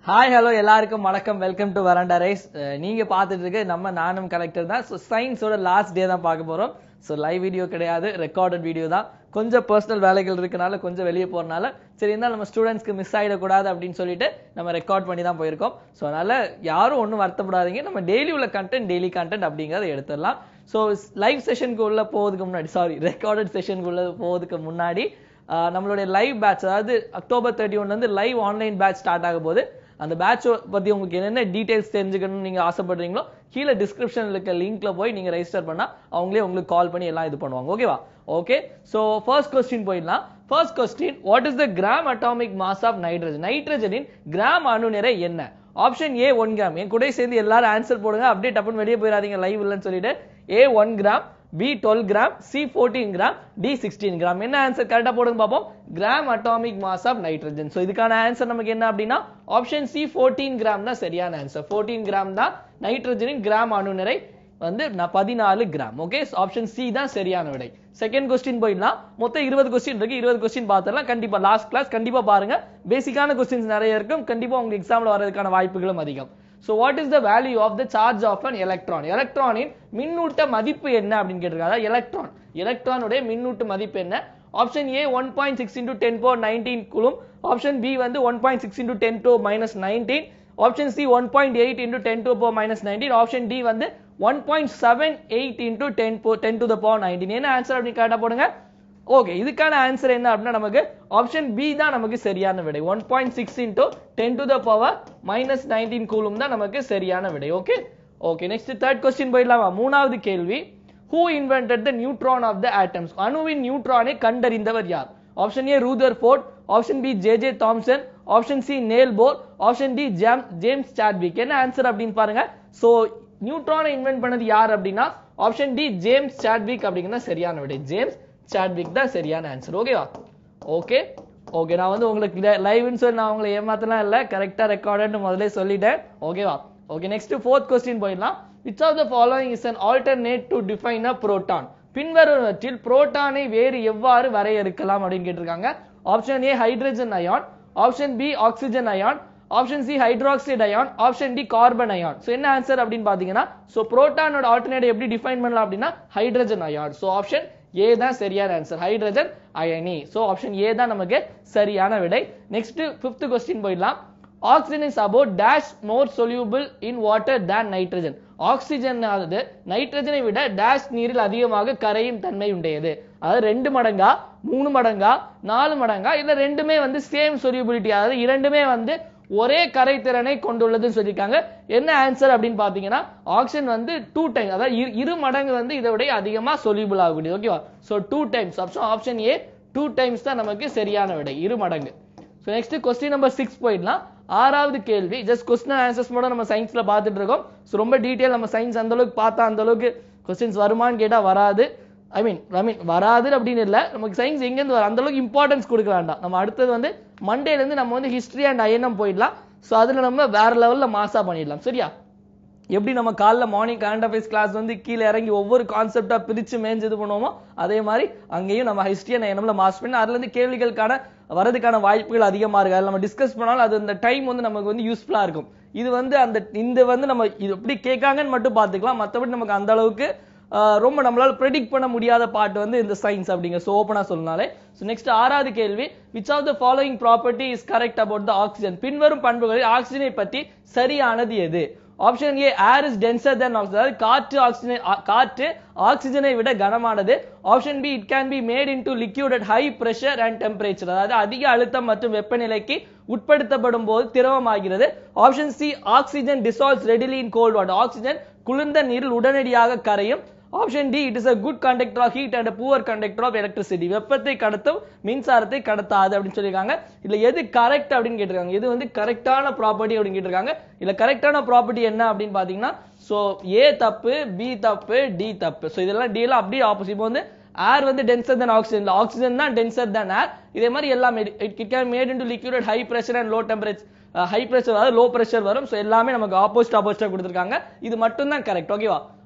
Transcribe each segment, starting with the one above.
hi hello எல்லாருக்கும் வணக்கம் welcome to வராண்டா rice நீங்க பார்த்துட்டு இருக்க நம்ம நானும் கலெக்டர் தான் ஸோ சயின்ஸோட லாஸ்ட் டே தான் பார்க்க போறோம் ஸோ லைவ் வீடியோ கிடையாது ரெக்கார்டட் வீடியோ தான் கொஞ்சம் பர்சனல் வேலைகள் இருக்கனால கொஞ்சம் வெளியே போறனால சரி இருந்தாலும் நம்ம ஸ்டூடெண்ட்ஸ்க்கு மிஸ் ஆகிடக்கூடாது அப்படின்னு சொல்லிட்டு நம்ம ரெக்கார்ட் பண்ணி தான் போயிருக்கோம் ஸோ அதனால யாரும் ஒன்றும் வருத்தப்படாதீங்க நம்ம டெய்லி உள்ள கண்டென்ட் டெய்லி கண்டென்ட் அப்படிங்கிறத எடுத்துடலாம் ஸோ லைவ் செஷனுக்கு உள்ள போவதுக்கு முன்னாடி சாரி ரெக்கார்டட் செஷனுக்கு உள்ள போவதுக்கு முன்னாடி ஆஹ் நம்மளுடைய லைவ் பேட்ச் அதாவது அக்டோபர் தேர்ட்டி ஒன்லேருந்து லைவ் ஆன்லைன் பேட்ச் ஸ்டார்ட் ஆக போகுது அந்த பேட்ச் பத்தி உங்களுக்கு என்னென்ன டீடைல்ஸ் தெரிஞ்சுக்கணும்னு நீங்க ஆசைப்படுறீங்களோ கீழே டிஸ்கிரிப்ஷன்ல இருக்க லிங்க்ல போய் நீங்க ரெஜிஸ்டர் பண்ணா அவங்களே உங்களுக்கு கால் பண்ணி எல்லாம் இது பண்ணுவாங்க ஓகேவா ஓகே சோ ஃபர்ஸ்ட் கொஸ்டின் போயிடலாம் first question what is the gram atomic mass of nitrogen நைட்ரஜனின் கிராம் அணு நிறை என்ன ஆப்ஷன் ஏ ஒன் கிராம் என் கூட சேர்ந்து எல்லாரும் ஆன்சர் போடுங்க அப்படியே டப்புன்னு வெளியே போயிடாதீங்க லைவ் இல்லைன்னு சொல்லிட்டு A one gram B twelve gram C fourteen gram D sixteen gram என்ன ஆன்சர் கரெக்டா போடுங்க பார்ப்போம் gram atomic mass of nitrogen so இதுக்கான ஆன்சர் நமக்கு என்ன அப்படின்னா ஆப்ஷன் சி ஃபோர்டீன் கிராம் தான் சரியான ஆன்சர் ஃபோர்டீன் கிராம் தான் நைட்ரஜனின் கிராம் அணு நிறை வந்து பதினாலு கிராம் ஓகே ஆப்ஷன் சி தான் சரியான விடை செகண்ட் கொஸ்டின் போயிடலாம் மொத்தம் இருபது கொஸ்டின் இருக்கு இருபது கொஸ்டின் பார்த்துடலாம் கண்டிப்பா லாஸ்ட் கிளாஸ் கண்டிப்பா பாருங்க பேசிக்கான கொஸ்டின்ஸ் நிறைய இருக்கும் கண்டிப்பா உங்களுக்கு எக்ஸாம்ல வரதுக்கான வாய்ப்புகளும் அதிகம் so what is the value of the charge of an electron எலக்ட்ரானின் மின்னூட்ட மதிப்பு என்ன அப்படின்னு கேட்டிருக்காங்க எலக்ட்ரான் எலக்ட்ரானுடைய மின்னூட்ட மதிப்பு என்ன option A one point six into ten power nineteen coulomb option B வந்து one point six into ten to minus nineteen option C one point eight into ten to power minus nineteen option D வந்து one point seven eight into ten ten to the power nineteen என்ன answer அப்படின்னு கரெக்டாக போடுங்க okay இதுக்கான answer என்ன அப்படின்னா நமக்கு option B தான் நமக்கு சரியான விடை one point six into ten to the power minus nineteen coulomb தான் நமக்கு சரியான விடை okay okay next third question போயிடலாமா மூணாவது கேள்வி who invented the neutron of the atoms அணுவின் நியூட்ரானை கண்டறிந்தவர் யார் option A Rutherford option B J J Thomson option C Niels Bohr option D James James Chadwick என்ன ஆன்சர் அப்படின்னு பாருங்க சோ நியூட்ரானை இன்வென்ட் பண்ணது யார் அப்படின்னா ஆப்ஷன் டி ஜேம்ஸ் சாட்விக் அப்படிங்கிறது சரியான விடை ஜேம்ஸ் சாட்விக் தான் சரியான ஆன்சர் ஓகேவா ஓகே ஓகே நான் வந்து உங்களுக்கு லைவ்னு சொல்லி நான் உங்களை ஏமாத்தலாம் இல்லை கரெக்டாக ரெக்கார்டுன்னு முதல்ல சொல்லிட்டேன் ஓகேவா ஓகே நெக்ஸ்ட் ஃபோர்த் கொஸ்டின் போயிடலாம் which of the following is an alternate to define a proton பின்வருவற்றில் புரோட்டானை வேறு எவ்வாறு வரையறுக்கலாம் அப்படின்னு கேட்டிருக்காங்க option A hydrogen ion option B oxygen ion option C hydroxide ion option D carbon ion so என்ன answer அப்படின்னு பாத்தீங்கன்னா ஸோ புரோட்டானோட ஆல்டர்னேட் எப்படி டிஃபைன் பண்ணலாம் அப்படின்னா hydrogen ion so option A தான் சரியான ஆன்சர் ஹைட்ரஜன் அயனி ஸோ ஆப்ஷன் ஏ தான் நமக்கு சரியான விடை நெக்ஸ்ட் ஃபிஃப்த் கொஸ்டின் போயிடலாம் oxygen is about dash more soluble in water than nitrogen oxygen ஆனது நைட்ரஜனை விட டேஷ் நீரில் அதிகமாக கரையும் தன்மை உடையது அதாவது ரெண்டு மடங்கா மூணு மடங்கா நாலு மடங்கா இல்ல ரெண்டுமே வந்து சேம் சொல்யூபிலிட்டி அதாவது இரண்டுமே வந்து ஒரே கரைத்திறனை கொண்டுள்ளதுன்னு சொல்லியிருக்காங்க என்ன ஆன்சர் அப்படின்னு பாத்தீங்கன்னா ஆக்சிஜன் வந்து டூ டைம் அதாவது இரு மடங்கு வந்து இதை விட அதிகமா சொல்யூபிள் ஆகக்கூடியது ஓகேவா so two times option option A two times தான் நமக்கு சரியான விடை இரு மடங்கு so next question number six போயிடலாம் ஆறாவது கேள்வி ஜஸ்ட் கொஸ்டின் ஆன்சர்ஸ் மட்டும் நம்ம சயின்ஸ்ல பார்த்துட்டு இருக்கோம் ஸோ ரொம்ப டீட்டெயில் நம்ம சயின்ஸ் அந்த அளவுக்கு பார்த்தா அந்த அளவுக்கு கொஸ்டின்ஸ் வருமான்னு கேட்டா வராது ஐ மீன் ஐ மீன் வராது அப்படின்னு இல்லை நமக்கு சயின்ஸ் எங்கேருந்து வரும் அந்த அளவுக்கு இம்பார்ட்டன்ஸ் கொடுக்க வேண்டாம் நம்ம அடுத்தது வந்து மண்டேலேருந்து நம்ம வந்து ஹிஸ்ட்ரி அண்ட் ஐஎன்எம் போயிடலாம் ஸோ அதில் நம்ம வேற லெவலில் மாசா பண்ணிடலாம் சரியா எப்படி நம்ம காலைல மார்னிங் கரண்ட் அஃபேர்ஸ் கிளாஸ் வந்து கீழே இறங்கி ஒவ்வொரு கான்செப்டா பிரிச்சு மேஞ்சு இது பண்ணுவோமோ அதே மாதிரி அங்கேயும் நம்ம ஹிஸ்டரி அண்ட் ஐஎன்எம்ல மாஸ் பண்ணி அதுல இருந்து கேள்விகளுக்கான வரதுக்கான வாய்ப்புகள் அதிகமா இருக்கு அதில் நம்ம டிஸ்கஸ் பண்ணாலும் அது அந்த டைம் வந்து நமக்கு வந்து யூஸ்ஃபுல்லா இருக்கும் இது வந்து அந்த இந்த வந்து நம்ம இது எப்படி கேட்காங்கன்னு மட்டும் பார்த்துக்கலாம் மற்றபடி நமக்கு அந்த அளவுக்கு ரொம்ப நம்மளால ப்ரெடிக்ட் பண்ண முடியாத பார்ட் வந்து இந்த சயின்ஸ் அப்படிங்க ஸோ ஓப்பனா சொன்னாலே ஸோ நெக்ஸ்ட் ஆறாவது கேள்வி which of the following property is correct about the oxygen பின்வரும் பண்புகளில் ஆக்சிஜனை பற்றி சரியானது எது option A air is denser than oxygen அதாவது காற்று ஆக்சிஜன் காற்று ஆக்சிஜனை விட கனமானது option B it can be made into liquid at high pressure and temperature அதாவது அதிக அழுத்தம் மற்றும் வெப்பநிலைக்கு உட்படுத்தப்படும் போது திரவமாகிறது option C oxygen dissolves readily in cold water oxygen குளிர்ந்த நீரில் உடனடியாக கரையும் option D it is a good conductor of heat and poor conductor of electricity வெப்பத்தை கடத்தும் மின்சாரத்தை கடத்தாது அப்படின்னு சொல்லியிருக்காங்க இல்ல எது கரெக்ட் அப்படின்னு கேட்டிருக்காங்க இது வந்து கரெக்டான ப்ராப்பர்ட்டி அப்படின்னு கேட்டிருக்காங்க இல்ல கரெக்டான ப்ராப்பர்ட்டி என்ன அப்படின்னு பாத்தீங்கன்னா சோ ஏ தப்பு பி தப்பு டி தப்பு சோ இதெல்லாம் டி எல்லாம் அப்படியே ஆப்போசிட் இப்போ வந்து ஏர் வந்து டென்சர் தன் ஆக்சிஜன் ஆக்சிஜன் தான் டென்சர் தன் ஏர் இதே மாதிரி எல்லாமே it can made into liquid high pressure and low temperature high pressure அதாவது லோ பிரஷர் வரும் ஸோ எல்லாமே நமக்கு ஆப்போசிட் ஆப்போசிட்டா கொடுத்துருக்காங்க இது மட்டும் தான் கரெக்ட் ஓகேவா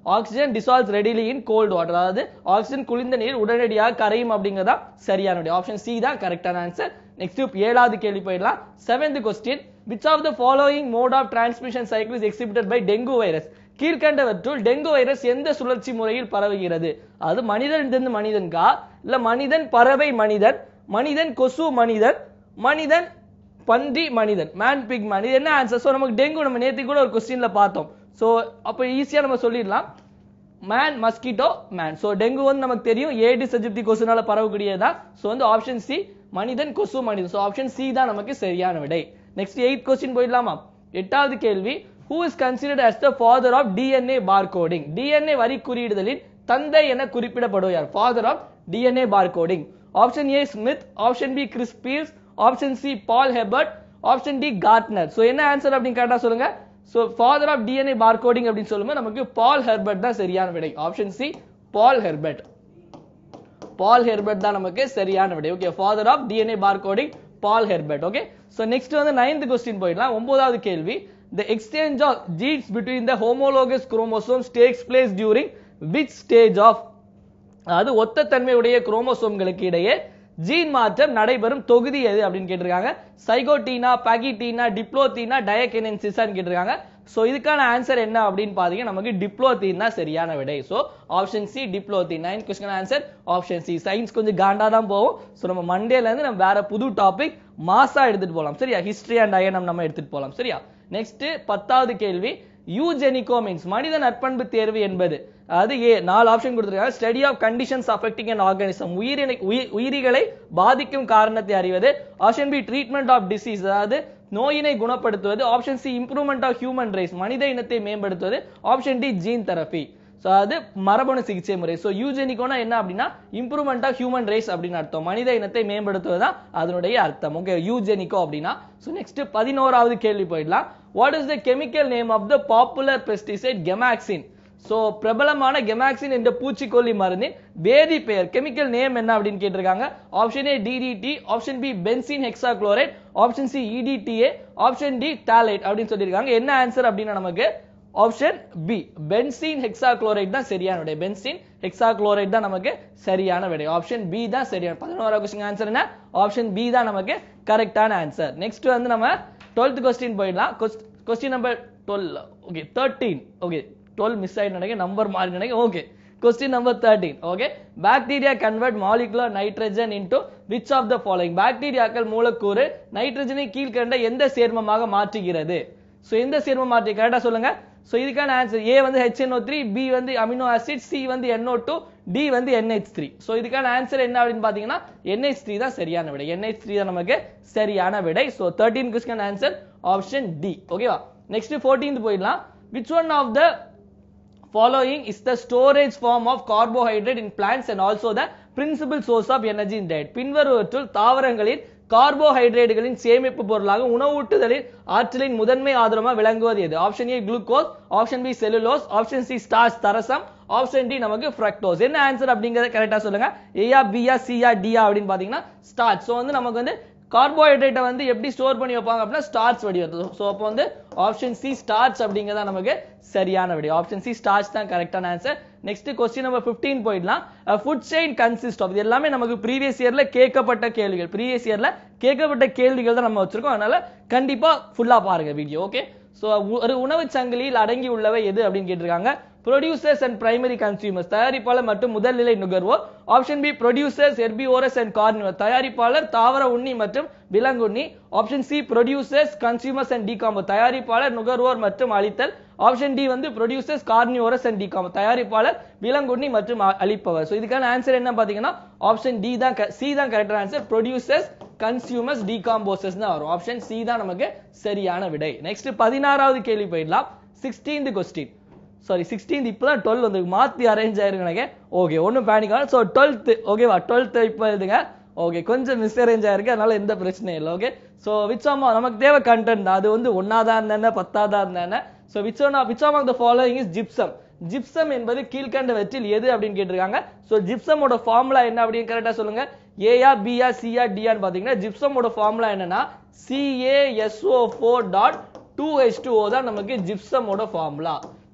oxygen dissolves readily in cold water அதாவது ஆக்சிஜன் குளிர்ந்த நீர் உடனடியாக கரையும் அப்படிங்கறதா சரியான விடை ஆப்ஷன் சி தான் கரெக்டான ஆன்சர் நெக்ஸ்ட் ஏழாவது கேள்வி போயிடலாம் seventh question which of the following mode of transmission cycle is exhibited by dengue virus கீழ்கண்டவற்றுள் டெங்கு வைரஸ் எந்த சுழற்சி முறையில் பரவுகிறது அது மனிதனிலிருந்து மனிதன்கா இல்ல மனிதன் பறவை மனிதன் மனிதன் கொசு மனிதன் மனிதன் பன்றி மனிதன் மேன் பிக் மேன் இது என்ன ஆன்சர் ஸோ நமக்கு டெங்கு நம்ம நேற்று கூட ஒரு கொஸ்டின்ல பார்த்தோம் ஸோ அப்போ ஈஸியா நம்ம சொல்லிடலாம் man mosquito man so dengue வந்து நமக்கு தெரியும் ஏடிஸ் எஜிப்தி கொசுனால பரவக்கூடியதா ஸோ வந்து ஆப்ஷன் சி மனிதன் கொசு மனிதன் ஸோ ஆப்ஷன் சி தான் நமக்கு சரியான விடை நெக்ஸ்ட் எயிட் கொஸ்டின் போயிடலாமா எட்டாவது கேள்வி who is considered as the father of DNA barcoding DNA வரி குறியீடுதலின் தந்தை என குறிப்பிடப்படுவார் father of DNA barcoding option A Smith option B Chris Beers option C Paul Hebert option D Gardner so என்ன answer அப்படின்னு கரெக்டாக சொல்லுங்க so father of DNA barcoding அப்படின்னு சொல்லும்போது நமக்கு பால் ஹெர்பர்ட் தான் சரியான விடை option C Paul Herbert Paul Herbert தான் நமக்கு சரியான விடை okay father of DNA barcoding Paul Herbert okay so next வந்து நைன்த் கொஸ்டின் போயிடலாம் ஒன்பதாவது கேள்வி the exchange of genes between the homologous chromosomes takes place during which stage of அதாவது ஒத்த தன்மையுடைய குரோமோசோம்களுக்கு இடையே ஜீன் மாற்றம் நடைபெறும் தொகுதி எது அப்படின்னு கேட்டிருக்காங்க சைகோட்டீனா பாகிட்டீனா டிப்ளோத்தீனா டயகெனன்சிஸான்னு கேட்டிருக்காங்க சோ இதுக்கான ஆன்சர் என்ன அப்படின்னு பாத்தீங்கன்னா நமக்கு டிப்ளோத்தீன் தான் சரியான விடை so option C diplotene nine question answer option C science கொஞ்சம் காண்டா தான் போகும் சோ நம்ம மண்டேல இருந்து நம்ம வேற புது டாபிக் மாசா எடுத்துட்டு போலாம் சரியா ஹிஸ்டரி அண்ட் அயனம் நம்ம எடுத்துட்டு போலாம் சரியா நெக்ஸ்ட் பத்தாவது கேள்வி யூஜெனிகோ மீன்ஸ் மனித நற்பண்பு தேர்வு என்பது அது ஏ நாலு ஆப்ஷன் கொடுத்திருக்காங்க study of conditions affecting an organism உயிரினை உயி- உயிரிகளை பாதிக்கும் காரணத்தை அறிவது option B treatment of disease அதாவது நோயினை குணப்படுத்துவது option C improvement of human race மனித இனத்தை மேம்படுத்துவது option D gene therapy so அது மரபணு சிகிச்சை முறை ஸோ யூஜெனிகோனா என்ன அப்படின்னா இம்ப்ரூவ்மெண்ட் ஆஃப் ஹியூமன் ரைஸ் அப்படின்னு அர்த்தம் மனித இனத்தை மேம்படுத்துவது தான் அதனுடைய அர்த்தம் ஓகே யூஜெனிகோ அப்படின்னா ஸோ நெக்ஸ்ட் பதினோராவது கேள்வி போயிடலாம் what is the chemical name of the popular pesticide gammexane so பிரபலமான கெமாக்சின் என்ற பூச்சிக்கொல்லி மருந்தின் வேதி பெயர் கெமிக்கல் நேம் என்ன அப்படின்னு கேட்டிருக்காங்க option A DDT option B benzene hexachloride option C EDTA option D டாலைட் அப்படின்னு சொல்லியிருக்காங்க என்ன ஆன்சர் அப்படின்னா நமக்கு ஆப்ஷன் பி பென்சீன் ஹெக்ஸாக்ளோரைட் தான் சரியான விடை பென்சீன் ஹெக்ஸாக்ளோரைட் தான் நமக்கு சரியான விடை ஆப்ஷன் பி தான் சரியான பதினோராவது கொஸ்டின் ஆன்சர் என்ன ஆப்ஷன் பி தான் நமக்கு கரெக்டான ஆன்சர் நெக்ஸ்ட் வந்து நம்ம டுவெல்த் கொஸ்டின் போயிடலாம் question number twelve okay thirteen okay twelve miss ஆயிட்டு நினைக்க நம்பர் மாறி நினைக்க okay question number thirteen okay bacteria convert molecular nitrogen into which of the following பாக்டீரியாக்கள் மூலக்கூறு நைட்ரஜனை கீழ்கண்ட எந்த சேர்மமாக மாற்றுகிறது சோ எந்த சேர்மம் மாற்றி கரெக்டா சொல்லுங்க சோ இதுக்கான ஆன்சர் ஏ வந்து HNO3 த்ரீ பி வந்து அமினோ ஆசிட் சி வந்து NO2 டூ டி வந்து NH3 த்ரீ ஸோ இதுக்கான ஆன்சர் என்ன அப்படின்னு பாத்தீங்கன்னா NH3 த்ரீ தான் சரியான விடை NH3 த்ரீ தான் நமக்கு சரியான விடை so thirteen question answer option D ஓகேவா நெக்ஸ்ட் ஃபோர்டீன்த் போயிடலாம் which one of the following is the storage form of carbohydrate in plants and also the principal source of energy in diet பின்வருவற்றுள் தாவரங்களின் கார்போஹைட்ரேட்டுகளின் சேமிப்பு பொருளாக உணவூட்டுதலின் ஆற்றலின் முதன்மை ஆதாரமாக விளங்குவது எது option A glucose option B cellulose option C starch தரசம் ஆப்ஷன் டி நமக்கு ஃப்ரக்டோஸ் என்ன ஆன்சர் அப்படிங்கறத கரெக்டா சொல்லுங்க ஏயா பியா சியா டியா அப்படின்னு பாத்தீங்கன்னா ஸ்டார்ச் சோ வந்து நமக்கு வந்து கார்போஹைட்ரேட்டை வந்து எப்படி ஸ்டோர் பண்ணி வைப்பாங்க அப்படின்னா ஸ்டார்ச் வடிவத்தில் ஸோ அப்போ வந்து ஆப்ஷன் சி ஸ்டார்ச் அப்படிங்கிறதா நமக்கு சரியான விடை ஆப்ஷன் சி ஸ்டார்ச் தான் கரெக்டான ஆன்சர் நெக்ஸ்ட் கொஸ்டின் நம்பர் 15 போயிடலாம் ஃபுட் செயின் கன்சிஸ்ட் ஆஃப் இது எல்லாமே நமக்கு ப்ரீவியஸ் இயர்ல கேட்கப்பட்ட கேள்விகள் ப்ரீவியஸ் இயர்ல கேட்கப்பட்ட கேள்விகள் தான் நம்ம வச்சிருக்கோம் அதனால கண்டிப்பா ஃபுல்லா பாருங்க வீடியோ ஓகே ஸோ ஒரு உணவு சங்கிலியில் அடங்கி உள்ளவை எது அப்படின்னு கேட்டிருக்காங்க ப்ரொடியூசர்ஸ் அண்ட் பிரைமரி கன்சியூமர்ஸ் தயாரிப்பாளர் மற்றும் முதல்நிலை நுகர்வோர் option B producers herbivores and carnivore தயாரிப்பாளர் தாவர உண்ணி மற்றும் விலங்குண்ணி option C producers consumers and டிகாமோ தயாரிப்பாளர் நுகர்வோர் மற்றும் அளித்தல் ஆப்ஷன் டி வந்து ப்ரொடியூசர்ஸ் கார்னிவோரஸ் அண்ட் டிகாமோ தயாரிப்பாளர் விலங்குண்ணி மற்றும் அ- அளிப்பவர் ஸோ இதுக்கான ஆன்சர் என்ன பாத்தீங்கன்னா ஆப்ஷன் டி தான் சி தான் கரெக்டான ஆன்சர் ப்ரொடியூசர்ஸ் கன்சியூமர்ஸ் டிகாம்போசர்ஸ் தான் வரும் ஆப்ஷன் சி தான் நமக்கு சரியான விடை நெக்ஸ்ட் பதினாறாவது கேள்வி போயிடலாம் சிக்ஸ்டீன்த் கொஸ்டின் சாரி சிக்ஸ்டீன்த் இப்போ தான் டுவெல் வந்து மாற்றி அரேஞ்ச் ஆயிருக்கு எனக்கு ஓகே ஒன்றும் பேனிக் ஆகல ஸோ டுவெல்த்து ஓகேவா டுவெல்த்து இப்போ இதுங்க ஓகே கொஞ்சம் மிஸ் அரேஞ்ச் ஆயிருக்கு அதனால எந்த பிரச்சனையும் இல்லை ஓகே ஸோ விச் ஆமா நமக்கு தேவை கண்டென்ட் தான் அது வந்து ஒன்னாவதா இருந்தா பத்தாவதா இருந்தா so which one which um of the following is gypsum gypsum என்பது கீழ்கண்டவற்றில் எது அப்படின்னு கேட்டிருக்காங்க ஸோ ஜிப்சமோட ஃபார்முலா என்ன அப்படின்னு கரெக்டாக சொல்லுங்க ஏயா பியா சியா டியான்னு பார்த்தீங்கன்னா ஜிப்சமோட ஃபார்முலா என்னன்னா C A S O four dot two H two தான் நமக்கு ஜிப்சமோட formula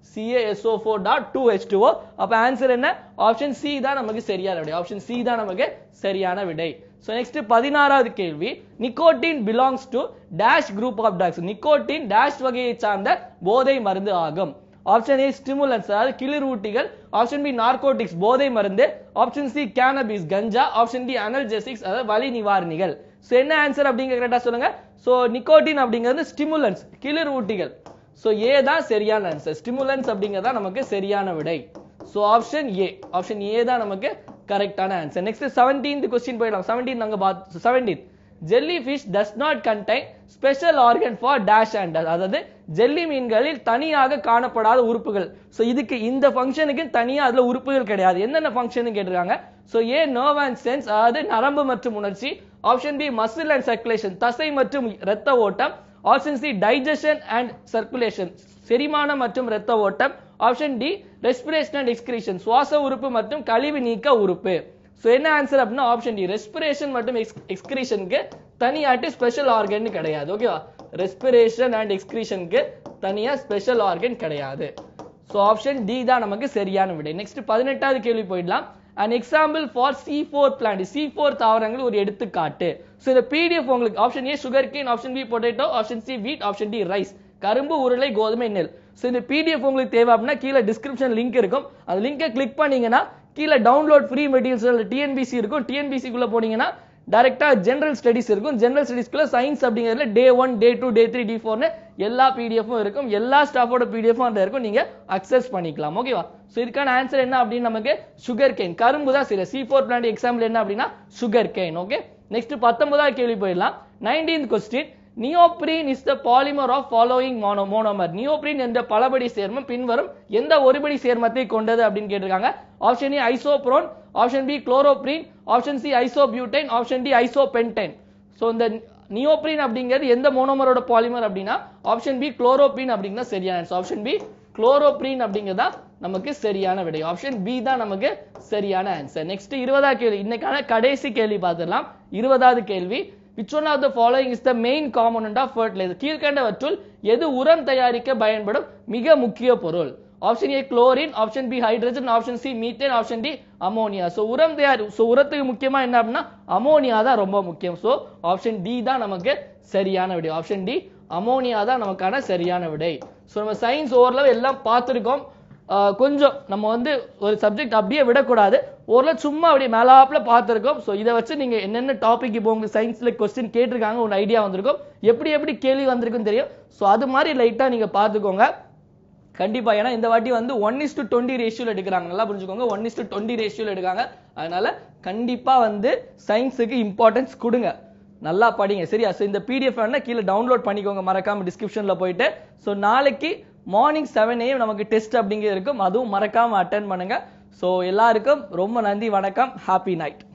C A S O four dot two H two O அப்ப ஆன்சர் என்ன ஆப்ஷன் சி தான் நமக்கு சரியான விடை ஆப்ஷன் சி தான் நமக்கு சரியான விடை ஸோ நெக்ஸ்ட் பதினாறாவது கேள்வி nicotine belongs to dash group of drugs nicotine dash வகையை சார்ந்த போதை மருந்து ஆகும் ஆப்ஷன் ஏ ஸ்டிமுலன்ஸ் அதாவது கிளிரூட்டிகள் ஆப்ஷன் பி நார்கோட்டிக்ஸ் போதை மருந்து ஆப்ஷன் சி கேனபிஸ் கஞ்சா ஆப்ஷன் டி அனல்ஜெசிக்ஸ் அதாவது வலி நிவாரணிகள் ஸோ என்ன ஆன்சர் அப்படிங்க கரெக்டா சொல்லுங்க ஸோ நிக்கோட்டின் அப்படிங்கிறது ஸ்டிமுலன்ஸ் கிளிரூட்டிகள் ஸோ ஏ தான் சரியான ஆன்சர் ஸ்டிமுலன்ஸ் அப்படிங்கிறது தான் நமக்கு சரியான விடை so option A option A தான் நமக்கு கரெக்டான ஆன்சர் நெக்ஸ்ட் செவன்டீன்த் கொஸ்டின் போயிடலாம் செவன்டீன் நாங்க பார்த்து seventeen jellyfish does not contain special organ for dash and அதாவது ஜெல்லி மீன்களில் தனியாக காணப்படாத உறுப்புகள் ஸோ இதுக்கு இந்த ஃபங்க்ஷனுக்கு தனியா அதுல உறுப்புகள் கிடையாது என்னென்ன ஃபங்க்ஷன் கேட்டிருக்காங்க so A nerve and sense அதாவது நரம்பு மற்றும் உணர்ச்சி option B muscle and circulation தசை மற்றும் இரத்த ஓட்டம் option C digestion and circulation செரிமானம் மற்றும் இரத்த ஓட்டம் option D respiration and excretion சுவாச உறுப்பு மற்றும் கழிவு நீக்க உறுப்பு ஸோ என்ன ஆன்சர் அப்படின்னா ஆப்ஷன் டி ரெஸ்பிரேஷன் மற்றும் எக்ஸ்கிரீஷனுக்கு தனியாட்டு ஸ்பெஷல் ஆர்கன் கிடையாது ஓகேவா ரெஸ்பிரேஷன் அண்ட் எக்ஸ்கிரீஷனுக்கு தனியா ஸ்பெஷல் ஆர்கன் கிடையாது ஸோ ஆப்ஷன் டி தான் நமக்கு சரியான விடை நெக்ஸ்ட் பதினெட்டாவது கேள்வி போயிடலாம் an example for C four plant C four தாவரங்கள் ஒரு எடுத்துக்காட்டு ஸோ இந்த பிடிஎஃப் உங்களுக்கு option A sugarcane option B potato option C wheat option D rice கரும்பு உருளை கோதுமை நெல் ஸோ இந்த பிடிஎஃப் உங்களுக்கு தேவை அப்படின்னா கீழே டிஸ்கிரிப்ஷன் லிங்க் இருக்கும் அந்த லிங்கை கிளிக் பண்ணீங்கன்னா கீழே டவுன்லோட் ஃப்ரீ மெட்டீரியல்ஸ் டிஎன்பிசி இருக்கும் டிஎன்பிசிக்குள்ள போனீங்கன்னா டைரக்டா ஜெனரல் ஸ்டடிஸ் இருக்கும் ஜெனரல் ஸ்டடிஸ்க்குள்ள சயின்ஸ் அப்படிங்கிறதுல day one day two day three டி ஃபோர்னு எல்லா பிடிஎஃப்பும் இருக்கும் எல்லா ஸ்டாஃபோட பிடிஎஃப்பும் அதில் இருக்கும் நீங்க அக்சஸ் பண்ணிக்கலாம் ஓகேவா ஸோ இதுக்கான ஆன்சர் என்ன அப்படின்னு நமக்கு சுகர் கேன் கரும்பு தான் சரி சி ஃபோர் பிளான்ட் எக்ஸாம்பிள் என்ன அப்படின்னா சுகர் கேன் ஓகே நெக்ஸ்ட் பத்தொன்பதாவது கேள்வி போயிடலாம் nineteenth question neoprene is the polymer of following mono monomer neoprene என்ற பலபடி சேர்மம் பின்வரும் எந்த ஒருபடி சேர்மத்தை கொண்டது அப்படின்னு கேட்டிருக்காங்க option A isoprene option B chloroprene option C isobutane option D isopentane so இந்த நியோப்ரீன் அப்படிங்கிறது எந்த மோனோமரோட பாலிமர் அப்படின்னா ஆப்ஷன் பி குளோரோப்ரீன் அப்படிங்கிறது சரியான ஆன்சர் ஆப்ஷன் பி குளோரோப்ரீன் அப்படிங்கிறதா நமக்கு சரியான விடை ஆப்ஷன் பி தான் நமக்கு சரியான ஆன்சர் நெக்ஸ்ட் இருபதாவது கேள்வி இன்னைக்கான கடைசி கேள்வி பார்த்துடலாம் இருபதாவது கேள்வி which one of the following is the main component of fertiliser கீழ்கண்டவற்றுள் எது உரம் தயாரிக்க பயன்படும் மிக முக்கிய பொருள் option A chlorine option B hydrogen option C methane option D ammonia so உரம் தயார் ஸோ உரத்துக்கு முக்கியமா என்ன அப்படின்னா அமோனியா தான் ரொம்ப முக்கியம் ஸோ ஆப்ஷன் டி தான் நமக்கு சரியான விடை ஆப்ஷன் டி அமோனியா தான் நமக்கான சரியான விடை ஸோ நம்ம சயின்ஸ் ஓரளவு எல்லாம் பார்த்துருக்கோம் கொஞ்சம் நம்ம வந்து ஒரு சப்ஜெக்ட் அப்படியே விடக்கூடாது ஓரளவு சும்மா அப்படியே மேலாப்ல பார்த்துருக்கோம் ஸோ இதை வச்சு நீங்க என்னென்ன டாபிக் இப்போ உங்களுக்கு சயின்ஸ்ல கொஸ்டின் கேட்டிருக்காங்க ஒரு ஐடியா வந்திருக்கும் எப்படி எப்படி கேள்வி வந்திருக்குன்னு தெரியும் ஸோ அது மாதிரி லைட்டா நீங்க பார்த்துக்கோங்க கண்டிப்பா ஏன்னா இந்த வாட்டி வந்து ஒன் இஸ் டு டுவெண்ட்டி ரேஷியோல எடுக்கிறாங்க நல்லா புரிஞ்சுக்கோங்க ஒன் இஸ் டு டுவெண்ட்டி ரேஷியோல எடுக்காங்க அதனால கண்டிப்பா வந்து சயின்ஸுக்கு இம்பார்ட்டன்ஸ் கொடுங்க நல்லா படிங்க சரியா ஸோ இந்த பிடிஎஃப் வேணா கீழே டவுன்லோட் பண்ணிக்கோங்க மறக்காம டிஸ்கிரிப்ஷன்ல போயிட்டு ஸோ நாளைக்கு மார்னிங் செவன் ஏஎம் நமக்கு டெஸ்ட் அப்படிங்கிறது இருக்கும் அதுவும் மறக்காம அட்டன் பண்ணுங்க ஸோ எல்லாருக்கும் ரொம்ப நன்றி வணக்கம் ஹாப்பி நைட்